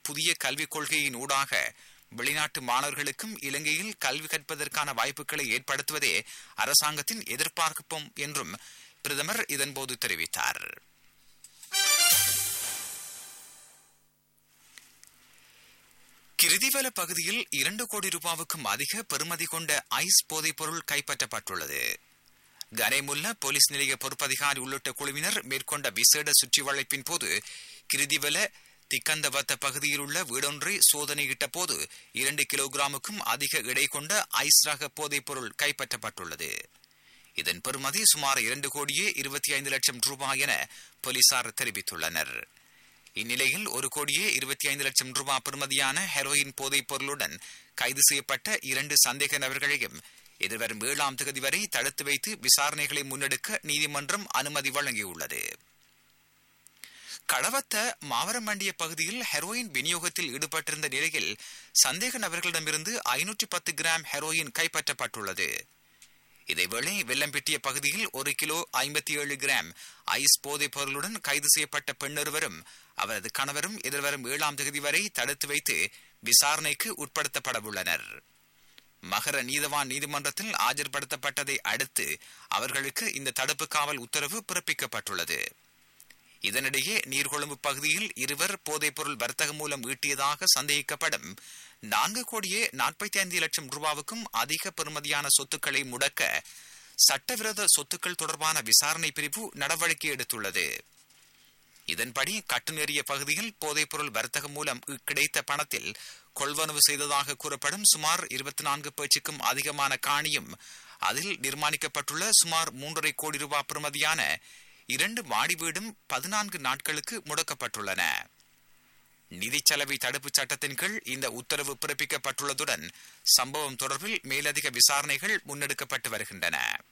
புதிய கல்விக் கொள்கையின் ஊடாக வெளிநாட்டு மாணவர்களுக்கும் இலங்கையில் கல்வி கற்பதற்கான வாய்ப்புகளை ஏற்படுத்துவதே அரசாங்கத்தின் எதிர்பார்ப்பும் என்றும் பிரதமர் இதன்போது தெரிவித்தார் கிருதிவல பகுதியில் இரண்டு கோடி ரூபாவுக்கும் அதிக பெறுமதி கொண்ட ஐஸ் போதைப் பொருள் கைப்பற்றப்பட்டுள்ளது கனேமுல்ல போலீஸ் நிலைய பொறுப்பதிகாரி உள்ளிட்ட குழுவினர் மேற்கொண்ட விசேட சுற்றி வளைப்பின் போது கிருதிவல திக்கந்தவத்த பகுதியில் உள்ள வீடொன்றை சோதனையிட்ட போது இரண்டு கிலோகிராமுக்கும் அதிக எடை கொண்ட ஐஸ் ரக போதைப் பொருள் கைப்பற்றப்பட்டுள்ளது இதன் பெறுமதி சுமார் இரண்டு கோடியே இருபத்தி ஐந்து லட்சம் ரூபாய் என போலீசார் தெரிவித்துள்ளனர் இந்நிலையில் ஒரு கோடியே இருபத்தி ஐந்து லட்சம் ரூபாய் பெறுமதியான ஹெரோயின் போதைப் பொருளுடன் கைது செய்யப்பட்ட இரண்டு சந்தேக நபர்களையும் எதிர்வரும் ஏழாம் தேதி வரை தடுத்து வைத்து விசாரணைகளை முன்னெடுக்க நீதிமன்றம் அனுமதி வழங்கியுள்ளது களவத்த மாவரமண்டிய பகுதியில் ஹெரோயின் விநியோகத்தில் ஈடுபட்டிருந்த நிலையில் சந்தேக நபர்களிடமிருந்து ஐநூற்றி பத்து கிராம் ஹெரோயின் கைப்பற்றப்பட்டுள்ளது இதேவேளை வெள்ளம்பிட்டிய பகுதியில் ஒரு கிலோ ஐம்பத்தி ஏழு கிராம் ஐஸ் போதைப் பொருளுடன் கைது செய்யப்பட்ட பெண்ணொருவரும் அவரது கணவரும் எதிர்வரும் ஏழாம் தேதி வரை தடுத்து வைத்து விசாரணைக்கு உட்படுத்தப்படவுள்ளனர் மகர நீதவான் நீதிமன்றத்தில் ஆஜர்படுத்தப்பட்டதை அடுத்து அவர்களுக்கு இந்த தடுப்பு காவல் உத்தரவு பிறப்பிக்கப்பட்டுள்ளது இதனிடையே நீர்கொழும்பு பகுதியில் இருவர் போதைப்பொருள் வர்த்தகம் மூலம் ஈட்டியதாக சந்தேகிக்கப்படும் நான்கு கோடியே நாற்பத்தி ஐந்து லட்சம் ரூபாவுக்கும் அதிக பெறுமதியான சொத்துக்களை முடக்க சட்டவிரோத சொத்துக்கள் தொடர்பான விசாரணை பிரிவு நடவடிக்கை எடுத்துள்ளது இதன்படி கட்டுநெறிய பகுதியில் போதைப்பொருள் வர்த்தகம் மூலம் கிடைத்த பணத்தில் கொள்வனவு செய்ததாக கூறப்படும் சுமார் இருபத்தி நான்கு பேச்சுக்கும் அதிகமான காணியும் அதில் நிர்மாணிக்கப்பட்டுள்ள சுமார் மூன்றரை கோடி ரூபாய் பெறுமதியான இரண்டு மாடி வீடும் பதினான்கு நாட்களுக்கு முடக்கப்பட்டுள்ளன நிதி செலவை தடுப்புச் சட்டத்தின் கீழ் இந்த உத்தரவு பிறப்பிக்கப்பட்டுள்ளதுடன் சம்பவம் தொடர்பில் மேலதிக விசாரணைகள் முன்னெடுக்கப்பட்டு வருகின்றன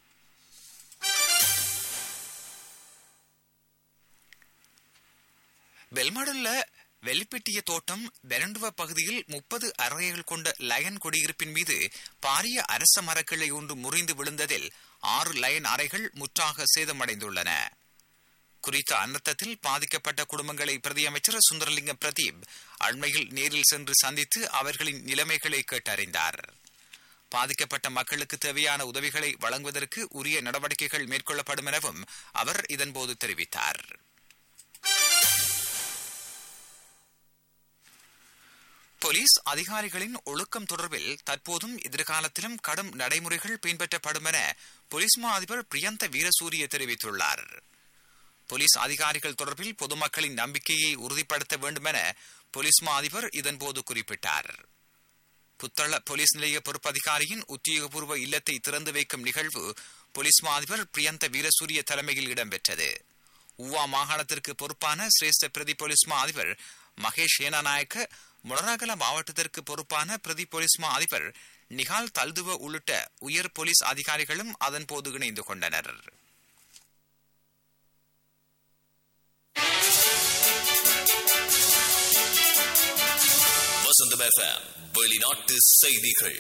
பெல்மாடுள்ள வெள்ளிப்பெட்டிய தோட்டம் பெரண்டுவ பகுதியில் முப்பது அறைகள் கொண்ட லயன் குடியிருப்பின் மீது பாரிய அரச மரக்கிளை ஒன்று முறிந்து விழுந்ததில் ஆறு லயன் அறைகள் முற்றாக சேதமடைந்துள்ளன குறித்த அனர்த்தத்தில் பாதிக்கப்பட்ட குடும்பங்களை பிரதியமைச்சர் சுந்தரலிங்கம் பிரதீப் அண்மையில் நேரில் சென்று சந்தித்து அவர்களின் நிலைமைகளை கேட்டறிந்தார் பாதிக்கப்பட்ட மக்களுக்கு தேவையான உதவிகளை வழங்குவதற்கு உரிய நடவடிக்கைகள் மேற்கொள்ளப்படும் எனவும் அவர் இதன்போது தெரிவித்தார் போலீஸ் அதிகாரிகளின் ஒழுக்கம் தொடர்பில் தற்போதும் எதிர்காலத்திலும் கடும் நடைமுறைகள் பின்பற்றப்படும் என போலீஸ் மா அதிபர் பிரியந்த வீரசூரிய தெரிவித்துள்ளார் போலீஸ் அதிகாரிகள் தொடர்பில் பொதுமக்களின் நம்பிக்கையை உறுதிப்படுத்த வேண்டும் என போலீஸ் மா அதிபர் இதன்போது குறிப்பிட்டார் புத்தள போலீஸ் நிலைய பொறுப்பதிகாரியின் உத்தியோகபூர்வ இல்லத்தை திறந்து வைக்கும் நிகழ்வு போலீஸ் மா அதிபர் பிரியந்த வீரசூரிய தலைமையில் இடம்பெற்றது ஊவா மாகாணத்திற்கு பொறுப்பான சிரேஷ்ட பிரதி போலீஸ் மா அதிபர் மகேஷ் ஏனாநாயக்க முடராகல மாவட்டத்திற்கு பொறுப்பான பிரதி போலீஸ் மா அதிபர் நிகால் தல்துவ உள்ளிட்ட உயர் போலீஸ் அதிகாரிகளும் அதன்போது இணைந்து கொண்டனர் வசந்தம் எஃப்எம் வெளிநாட்டு செய்திகள்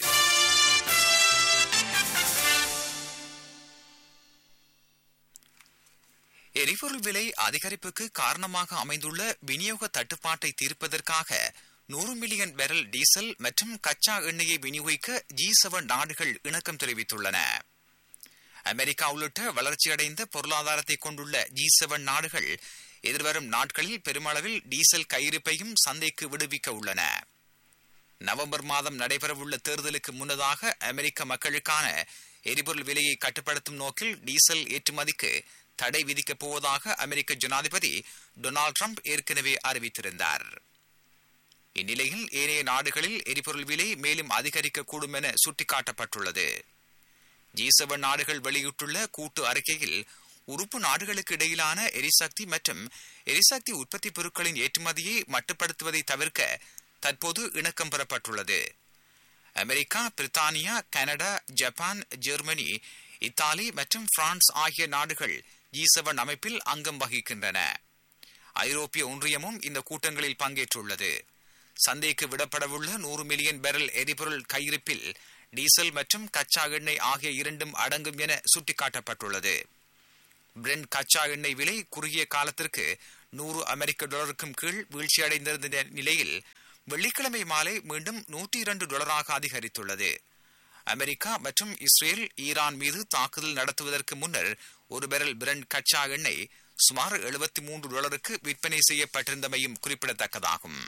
எரிபொருள் விலை அதிகரிப்புக்கு காரணமாக அமைந்துள்ள விநியோக தட்டுப்பாட்டை தீர்ப்பதற்காக நூறு மில்லியன் பேரல் டீசல் மற்றும் கச்சா எண்ணெயை விநியோகிக்க ஜி செவன் நாடுகள் இணக்கம் தெரிவித்துள்ளன அமெரிக்கா உள்ளிட்ட வளர்ச்சியடைந்த பொருளாதாரத்தை கொண்டுள்ள ஜி செவன் நாடுகள் எதிர்வரும் நாட்களில் பெருமளவில் டீசல் கையிருப்பையும் சந்தைக்கு விடுவிக்க உள்ளன நவம்பர் மாதம் நடைபெறவுள்ள தேர்தலுக்கு முன்னதாக அமெரிக்க மக்களுக்கான எரிபொருள் விலையை கட்டுப்படுத்தும் நோக்கில் டீசல் ஏற்றுமதிக்கு தடை விதிக்கப் போவதாக அமெரிக்க ஜனாதிபதி டொனால்டு ட்ரம்ப் ஏற்கனவே அறிவித்திருந்தார் இந்நிலையில் ஏனைய நாடுகளில் எரிபொருள் விலை மேலும் அதிகரிக்கக்கூடும் என சுட்டிக்காட்டப்பட்டுள்ளது ஜி செவன் நாடுகள் வெளியிட்டுள்ள கூட்டு அறிக்கையில் உறுப்பு நாடுகளுக்கு இடையிலான எரிசக்தி மற்றும் எரிசக்தி உற்பத்தி பொருட்களின் ஏற்றுமதியை மட்டுப்படுத்துவதை தவிர்க்க தற்போது இணக்கம் பெறப்பட்டுள்ளது அமெரிக்கா பிரித்தானியா கனடா ஜப்பான் ஜெர்மனி இத்தாலி மற்றும் பிரான்ஸ் ஆகிய நாடுகள் ஜி செவன் அமைப்பில் அங்கம் வகிக்கின்றன ஐரோப்பிய ஒன்றியமும் இந்த கூட்டங்களில் பங்கேற்றுள்ளது சந்தைக்கு விடப்படவுள்ள நூறு மில்லியன் பேரல் எரிபொருள் கையிருப்பில் டீசல் மற்றும் கச்சா எண்ணெய் ஆகிய இரண்டும் அடங்கும் என சுட்டிக்காட்டப்பட்டுள்ளது பிரெண்ட் கச்சா எண்ணெய் விலை குறுகிய காலத்திற்கு நூறு அமெரிக்க டாலருக்கும் கீழ் வீழ்ச்சியடைந்திருந்த நிலையில் வெள்ளிக்கிழமை மாலை மீண்டும் நூற்றி இரண்டு டாலராக அதிகரித்துள்ளது அமெரிக்கா மற்றும் இஸ்ரேல் ஈரான் மீது தாக்குதல் நடத்துவதற்கு முன்னர் ஒரு பெரல் பிரண்ட் கச்சா எண்ணெய் சுமார் எழுபத்தி மூன்று டாலருக்கு விற்பனை செய்யப்பட்டிருந்தமையும் குறிப்பிடத்தக்கதாகும்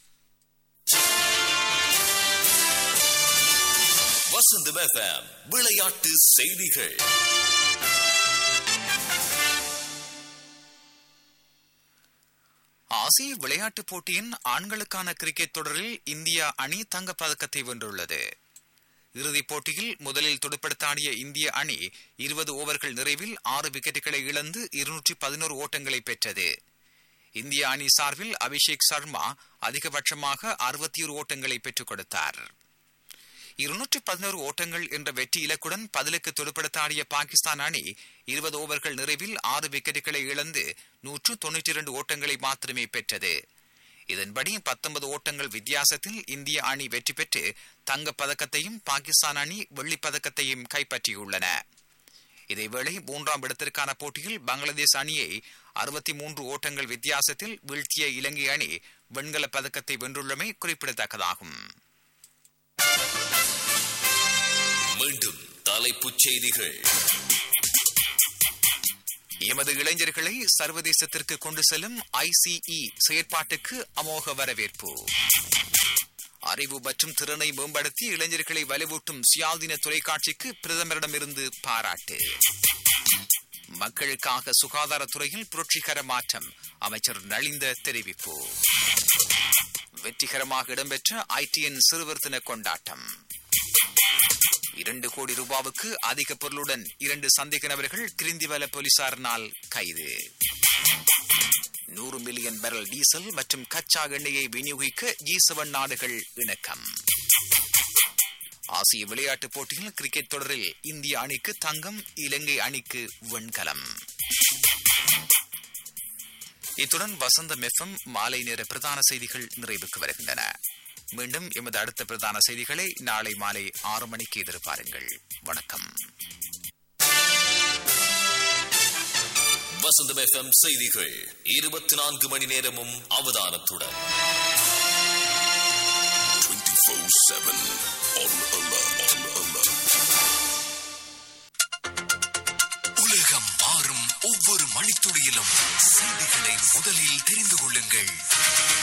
வசந்தம் எஃப்எம் விளையாட்டு செய்திகள் ஆசிய விளையாட்டுப் போட்டியின் ஆண்களுக்கான கிரிக்கெட் தொடரில் இந்தியா அணி தங்கப் பதக்கத்தை வென்றுள்ளது இறுதிப் போட்டியில் முதலில் துடுப்படுத்தாடிய இந்திய அணி இருபது ஓவர்கள் நிறைவில் ஆறு விக்கெட்டுகளை இழந்து இருநூற்றி பதினோரு ஓட்டங்களை பெற்றது இந்திய அணி சார்பில் அபிஷேக் சர்மா அதிகபட்சமாக அறுபத்தி ஒரு ஓட்டங்களை பெற்றுக் கொடுத்தார் இருநூற்றி பதினோரு ஓட்டங்கள் என்ற வெற்றி இலக்குடன் பதிலுக்கு துடுப்படுத்தாடிய பாகிஸ்தான் அணி இருபது ஓவர்கள் நிறைவில் ஆறு விக்கெட்டுகளை இழந்து நூற்று தொன்னூற்றி இரண்டு ஓட்டங்களை மாத்திரமே பெற்றது இதன்படி பத்தொன்பது ஓட்டங்கள் வித்தியாசத்தில் இந்திய அணி வெற்றி பெற்று தங்கப் பதக்கத்தையும் பாகிஸ்தான் அணி வெள்ளிப் பதக்கத்தையும் கைப்பற்றியுள்ளன இதேவேளை மூன்றாம் இடத்திற்கான போட்டியில் பங்களாதேஷ் அணியை அறுபத்தி மூன்று ஓட்டங்கள் வித்தியாசத்தில் வீழ்த்திய இலங்கை அணி வெண்கலப் பதக்கத்தை வென்றுள்ளமை குறிப்பிடத்தக்கதாகும் மீண்டும் தலைப்புச் செய்திகள் எமது இளைஞர்களை சர்வதேசத்திற்கு கொண்டு செல்லும் ஐசிஇ செயற்பாட்டுக்கு அமோக வரவேற்பு அறிவு மற்றும் திறனை மேம்படுத்தி இளைஞர்களை வலுவூட்டும் சுயாதீன தொலைக்காட்சிக்கு பிரதமரிடமிருந்து பாராட்டு மக்களுக்காக சுகாதாரத்துறையில் புரட்சிகர மாற்றம் அமைச்சர் நலிந்த தெரிவிப்பு வெற்றிகரமாக இடம்பெற்ற ஐடிஎன் சிறுவர் தின கொண்டாட்டம் இரண்டு கோடி ரூபாவுக்கு அதிக பொருளுடன் இரண்டு சந்தேக நபர்கள் கிரிந்திவல போலீசாரினால் கைது நூறு மில்லியன் பெரல் டீசல் மற்றும் கச்சா எண்ணெயை விநியோகிக்க ஜி செவன் நாடுகள் இணக்கம் ஆசிய விளையாட்டுப் போட்டியில் கிரிக்கெட் தொடரில் இந்திய அணிக்கு தங்கம் இலங்கை அணிக்கு வெண்கலம் இத்துடன் வசந்த மெஃபம் மாலை நேர பிரதான செய்திகள் நிறைவுக்கு வருகின்றன மீண்டும் எமது அடுத்த பிரதான செய்திகளை நாளை மாலை ஆறு மணிக்கு எதிர்பாருங்கள் வணக்கம் வசந்தம் எஃப்எம் செய்திகள் இருபத்தி நான்கு மணி நேரமும் அவதானத்துடன் உலகம் மாறும் ஒவ்வொரு மணித்துளியிலும் செய்திகளை முதலில் தெரிந்து கொள்ளுங்கள்